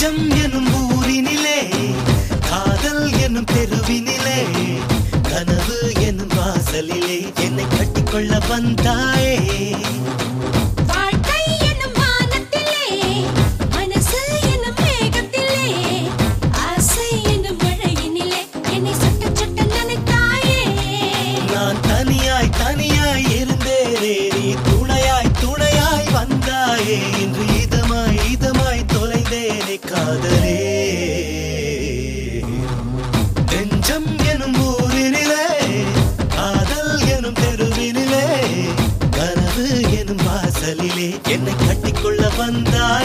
நெஞ்சம் எனும் ஊரினிலே காதல் எனும் தெருவினிலே கனவு எனும் வாசலிலே என்னை கட்டிக்கொள்ள வந்தாயே வாழ்க்கை என்னும் வானத்திலே மனசு என்னும் மேகத்திலே ஆசை என்னும் மழையினிலே என்னை சொட்ட சொட்ட நினைத்தாயே நான் தனியாய் தனியாய் இருந்தேனே நீ துணையாய் துணையாய் வந்தாயே இன்று இதமாய் இதமாய் தொலைந்தேனே காதலே நெஞ்சம் எனும் ஊரினிலே காதல் எனும் தெருவினிலே கனவு எனும் வாசலிலே என்னை கட்டிக்கொள்ள வந்தாய்